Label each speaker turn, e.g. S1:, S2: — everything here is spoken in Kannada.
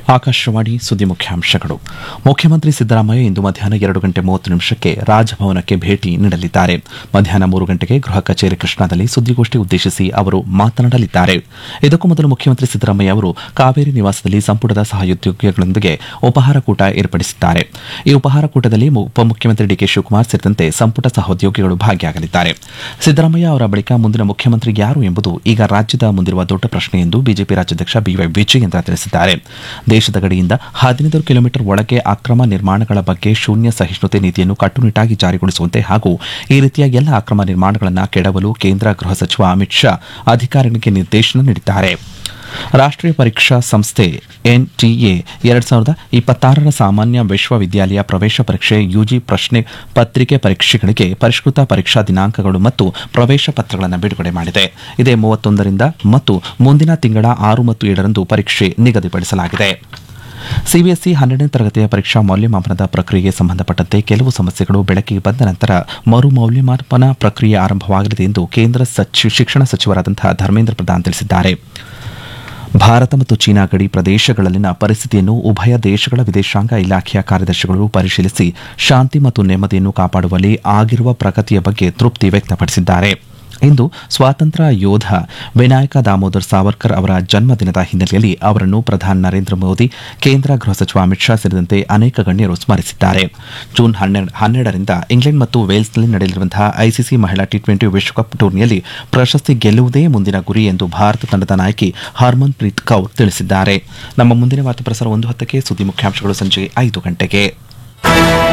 S1: ಆಕಾಶವಾಣಿ ಸುದ್ದಿ ಮುಖ್ಯಾಂಶಗಳು ಮುಖ್ಯಮಂತ್ರಿ ಸಿದ್ದರಾಮಯ್ಯ ಇಂದು ಮಧ್ಯಾಹ್ನ ಎರಡು ಗಂಟೆ ಮೂವತ್ತು ನಿಮಿಷಕ್ಕೆ ರಾಜಭವನಕ್ಕೆ ಭೇಟಿ ನೀಡಲಿದ್ದಾರೆ ಮಧ್ಯಾಹ್ನ ಮೂರು ಗಂಟೆಗೆ ಗೃಹ ಕಚೇರಿ ಕೃಷ್ಣಾದಲ್ಲಿ ಸುದ್ದಿಗೋಷ್ಠಿ ಉದ್ದೇಶಿಸಿ ಅವರು ಮಾತನಾಡಲಿದ್ದಾರೆ ಇದಕ್ಕೂ ಮೊದಲು ಮುಖ್ಯಮಂತ್ರಿ ಸಿದ್ದರಾಮಯ್ಯ ಅವರು ಕಾವೇರಿ ನಿವಾಸದಲ್ಲಿ ಸಂಪುಟದ ಸಹೋದ್ಯೋಗಿಗಳೊಂದಿಗೆ ಉಪಹಾರ ಕೂಟ ಏರ್ಪಡಿಸಿದ್ದಾರೆ ಈ ಉಪಹಾರ ಕೂಟದಲ್ಲಿ ಮು- ಉಪಮುಖ್ಯಮಂತ್ರಿ ಡಿಕೆ ಶಿವಕುಮಾರ್ ಸೇರಿದಂತೆ ಸಂಪುಟ ಸಹೋದ್ಯೋಗಿಗಳು ಭಾಗಿಯಾಗಲಿದ್ದಾರೆ ಸಿದ್ದರಾಮಯ್ಯ ಅವರ ಬಳಿಕ ಮುಂದಿನ ಮುಖ್ಯಮಂತ್ರಿ ಯಾರು ಎಂಬುದು ಈಗ ರಾಜ್ಯದ ಮುಂದಿರುವ ದೊಡ್ಡ ಪ್ರಶ್ನೆ ಎಂದು ಬಿಜೆಪಿ ರಾಜ್ಯಾಧ್ಯಕ್ಷ ಬಿವೈ ವಿಜಯೇಂದ್ರ ತಿಳಿಸಿದ್ದಾರೆ ದೇಶದ ಗಡಿಯಿಂದ ಹದಿನೈದು ಕಿಲೋಮೀಟರ್ ಒಳಗೆ ಅಕ್ರಮ ನಿರ್ಮಾಣಗಳ ಬಗ್ಗೆ ಶೂನ್ಯ ಸಹಿಷ್ಣುತೆ ನೀತಿಯನ್ನು ಕಟ್ಟುನಿಟ್ಟಾಗಿ ಜಾರಿಗೊಳಿಸುವಂತೆ ಹಾಗೂ ಈ ರೀತಿಯ ಎಲ್ಲ ಅಕ್ರಮ ನಿರ್ಮಾಣಗಳನ್ನು ಕೆಡವಲು ಕೇಂದ್ರ ಗೃಹ ಸಚಿವ ಅಮಿತ್ ಶಾ ಅಧಿಕಾರಿಗಳಿಗೆ ನಿರ್ದೇಶನ ನೀಡಿದ್ದಾರೆ ರಾಷ್ಟ್ರೀಯ ಪರೀಕ್ಷಾ ಸಂಸ್ಥೆ ಎನ್ಟಿಎ ಎರಡ್ ಸಾವಿರದ ಇಪ್ಪತ್ತಾರರ ಸಾಮಾನ್ಯ ವಿಶ್ವವಿದ್ಯಾಲಯ ಪ್ರವೇಶ ಪರೀಕ್ಷೆ ಯುಜಿ ಪ್ರಶ್ನೆ ಪತ್ರಿಕೆ ಪರೀಕ್ಷೆಗಳಿಗೆ ಪರಿಷ್ಕೃತ ಪರೀಕ್ಷಾ ದಿನಾಂಕಗಳು ಮತ್ತು ಪ್ರವೇಶ ಪತ್ರಗಳನ್ನು ಬಿಡುಗಡೆ ಮಾಡಿದೆ ಇದೇ ಮೂವತ್ತೊಂದರಿಂದ ಮತ್ತು ಮುಂದಿನ ತಿಂಗಳ ಆರು ಮತ್ತು ಏಳರಂದು ಪರೀಕ್ಷೆ ನಿಗದಿಪಡಿಸಲಾಗಿದೆ ಸಿಬಿಎಸ್ಇ ಹನ್ನೆರಡನೇ ತರಗತಿಯ ಪರೀಕ್ಷಾ ಮೌಲ್ಯಮಾಪನದ ಪ್ರಕ್ರಿಯೆಗೆ ಸಂಬಂಧಪಟ್ಟಂತೆ ಕೆಲವು ಸಮಸ್ಯೆಗಳು ಬೆಳಕಿಗೆ ಬಂದ ನಂತರ ಮರು ಮೌಲ್ಯಮಾಪನ ಪ್ರಕ್ರಿಯೆ ಆರಂಭವಾಗಲಿದೆ ಎಂದು ಕೇಂದ್ರ ಸಚಿ- ಶಿಕ್ಷಣ ಸಚಿವರಾದಂತಹ ಧರ್ಮೇಂದ್ರ ಪ್ರಧಾನ್ ತಿಳಿಸಿದ್ದಾರೆ ಭಾರತ ಮತ್ತು ಚೀನಾ ಗಡಿ ಪ್ರದೇಶಗಳಲ್ಲಿನ ಪರಿಸ್ಥಿತಿಯನ್ನು ಉಭಯ ದೇಶಗಳ ವಿದೇಶಾಂಗ ಇಲಾಖೆಯ ಕಾರ್ಯದರ್ಶಿಗಳು ಪರಿಶೀಲಿಸಿ ಶಾಂತಿ ಮತ್ತು ನೆಮ್ಮದಿಯನ್ನು ಕಾಪಾಡುವಲ್ಲಿ ಆಗಿರುವ ಪ್ರಗತಿಯ ಬಗ್ಗೆ ತೃಪ್ತಿ ವ್ಯಕ್ತಪಡಿಸಿದ್ದಾರೆ ಇಂದು ಸ್ವಾತಂತ್ರ್ಯ ಯೋಧ ವಿನಾಯಕ ದಾಮೋದರ್ ಸಾವರ್ಕರ್ ಅವರ ಜನ್ಮದಿನದ ಹಿನ್ನೆಲೆಯಲ್ಲಿ ಅವರನ್ನು ಪ್ರಧಾನಿ ನರೇಂದ್ರ ಮೋದಿ ಕೇಂದ್ರ ಗೃಹ ಸಚಿವ ಅಮಿತ್ ಶಾ ಸೇರಿದಂತೆ ಅನೇಕ ಗಣ್ಯರು ಸ್ಮರಿಸಿದ್ದಾರೆ ಜೂನ್ ಹನ್ನೆರಡು ಹನ್ನೆರಡರಿಂದ ಇಂಗ್ಲೆಂಡ್ ಮತ್ತು ವೇಲ್ಸ್ನಲ್ಲಿ ನಡೆಯಲಿರುವಂತಹ ಐಸಿಸಿ ಮಹಿಳಾ ಟಿ ಟ್ವೆಂಟಿ ವಿಶ್ವಕಪ್ ಟೂರ್ನಿಯಲ್ಲಿ ಪ್ರಶಸ್ತಿ ಗೆಲ್ಲುವುದೇ ಮುಂದಿನ ಗುರಿ ಎಂದು ಭಾರತ ತಂಡದ ನಾಯಕಿ ಹರ್ಮನ್ ಪ್ರೀತ್ ಕೌರ್ ತಿಳಿಸಿದ್ದಾರೆ ನಮ್ಮ ಮುಂದಿನ ವಾರ್ತಾ ಪ್ರಸಾರ ಒಂದು ಹತ್ತಕ್ಕೆ ಸುದ್ದಿ ಮುಖ್ಯಾಂಶಗಳು ಸಂಜೆ ಐದು ಗಂಟೆಗೆ